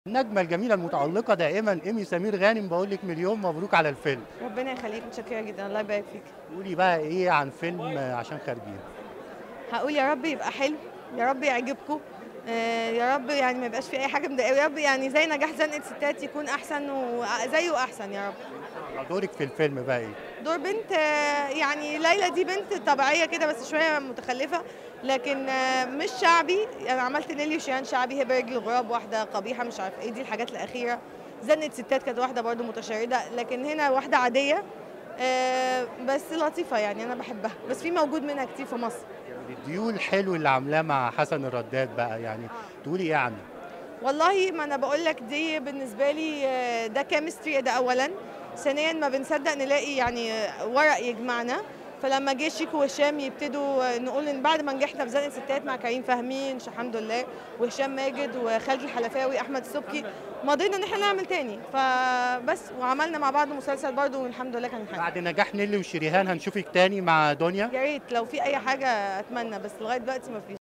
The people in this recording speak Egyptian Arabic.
النجمة الجميلة المتألقة دائما إيمي سمير غانم بقول لك مليون مبروك على الفيلم ربنا يخليك متشكره جدا الله يبارك فيك قولي بقى إيه عن فيلم عشان خارجين هقول يا رب يبقى حلو يا رب يعجبكم آه، يا رب يعني ما يبقاش في اي حاجه مضايقه يا رب يعني زي نجاح زنقه ستات يكون احسن وزيه احسن يا رب دورك في الفيلم بقى إيه دور بنت آه، يعني ليلى دي بنت طبيعيه كده بس شويه متخلفه لكن آه، مش شعبي انا عملت نيلي وشيان شعبي هبه رجل الغراب واحده قبيحه مش عارفه ايه دي الحاجات الاخيره زنقه ستات كانت واحده برضو متشرده لكن هنا واحده عاديه آه، بس لطيفه يعني انا بحبها بس في موجود منها كتير في مصر الديول الحلو اللي عاملاه مع حسن الرداد بقى يعني تقولي إيه عنه والله ما انا بقول لك دي بالنسبه لي آه، ده كيمستري ده اولا ثانيا ما بنصدق نلاقي يعني آه، ورق يجمعنا فلما جه شيكو وهشام يبتدوا آه، نقول ان بعد ما نجحنا في زنقه ستات مع كريم فهمي إن شاء- الحمد لله وهشام ماجد وخالد الحلفاوي احمد السبكي مضينا ان احنا نعمل تاني فبس وعملنا مع بعض مسلسل برضه والحمد لله كان حلو بعد نجاح نيلي وشريهان هنشوفك تاني مع دنيا يا ريت لو في اي حاجه اتمنى بس لغايه دلوقتي ما فيش